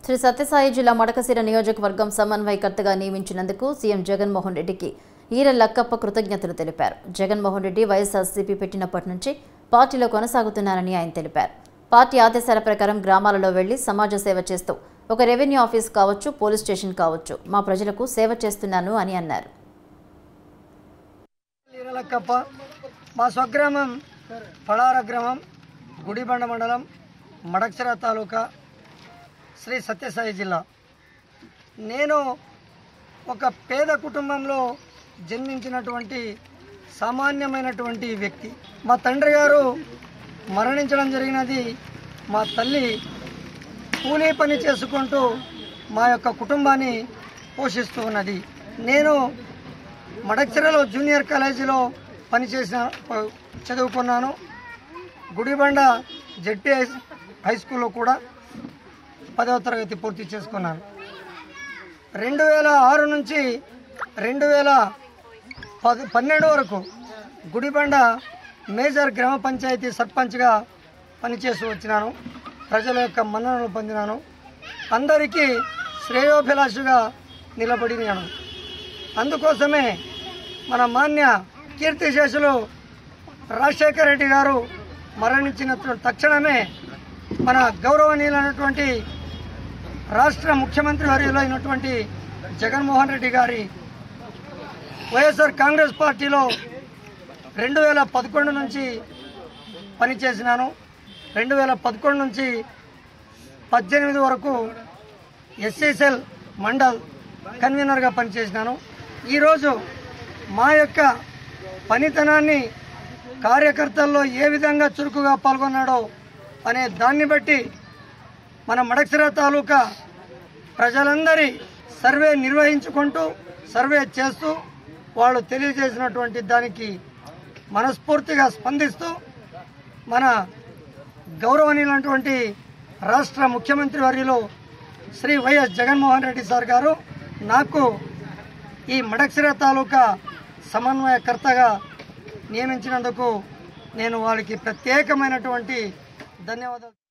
శ్రీ సత్యసాయి జిల్లా మడకశిర నియోజకవర్గం సమన్వయకర్తగా నియమించినందుకు సీఎం జగన్మోహన్ రెడ్డికి ఈర లక్కప్ప కృతజ్ఞతలు తెలిపారు జగన్మోహన్ రెడ్డి వైఎస్ఆర్సీపీ పెట్టినప్పటి నుంచి పార్టీలో కొనసాగుతున్నారని ఆయన తెలిపారు పార్టీ ఆదేశాల ప్రకారం గ్రామాలలో వెళ్లి సమాజ సేవ చేస్తూ ఒక రెవెన్యూ ఆఫీస్ కావచ్చు పోలీస్ స్టేషన్ కావచ్చు మా ప్రజలకు సేవ చేస్తున్నాను అని అన్నారు ఈరలక్కప్ప మా స్వగ్రామం పడార గ్రామం గుడిబండ మండలం మడక్చర తాలూకా శ్రీ సత్యసాయి జిల్లా నేను ఒక పేద కుటుంబంలో జన్మించినటువంటి సామాన్యమైనటువంటి వ్యక్తి మా తండ్రి గారు మరణించడం జరిగినది మా తల్లి కూలీ పని చేసుకుంటూ మా యొక్క కుటుంబాన్ని పోషిస్తూ ఉన్నది నేను మడక్చెరలో జూనియర్ కాలేజీలో పనిచేసిన ప- చదువుకున్నాను గుడిబండ జెడ్పీ హై హై స్కూల్లో కూడా పదవ తరగతి పూర్తి చేసుకున్నాను రెండు వేల ఆరు నుంచి రెండు వేల పది పన్నెండు వరకు గుడిబండ మేజర్ గ్రామ పంచాయతీ సర్పంచ్గా పనిచేస్తూ వచ్చినాను ప్రజల యొక్క మన్ననలు పొందినాను అందరికీ శ్రేయోభిలాషుగా నిలబడినాను అందుకోసమే మన మాన్య కీర్తిశేషులు రాజశేఖర రెడ్డి గారు మరణించిన తక్షణమే మన గౌరవనీయులైనటువంటి రాష్ట్ర ముఖ్యమంత్రి వర్యులు అయినటువంటి జగన్మోహన్ రెడ్డి గారి వైఎస్ఆర్ కాంగ్రెస్ పార్టీలో రెండు వేల పదకొండు నుంచి పనిచేసినాను రెండు వేల పదకొండు నుంచి పద్దెనిమిది వరకు ఎస్ఎస్ఎల్ మండల్ కన్వీనర్గా పనిచేసినాను ఈరోజు మా యొక్క పనితనాన్ని కార్యకర్తల్లో ఏ విధంగా చురుకుగా పాల్గొన్నాడో అనే దాన్ని బట్టి మన మడక్సిర తాలూకా ప్రజలందరి సర్వే నిర్వహించుకుంటూ సర్వే చేస్తూ వాళ్ళు తెలియజేసినటువంటి దానికి మనస్ఫూర్తిగా స్పందిస్తూ మన గౌరవనీయులైనటువంటి రాష్ట్ర ముఖ్యమంత్రి వర్యులు శ్రీ వైఎస్ జగన్మోహన్ రెడ్డి సార్ గారు నాకు ఈ మడక్సిర తాలూకా సమన్వయకర్తగా నియమించినందుకు నేను వాళ్ళకి ప్రత్యేకమైనటువంటి ధన్యవాదాలు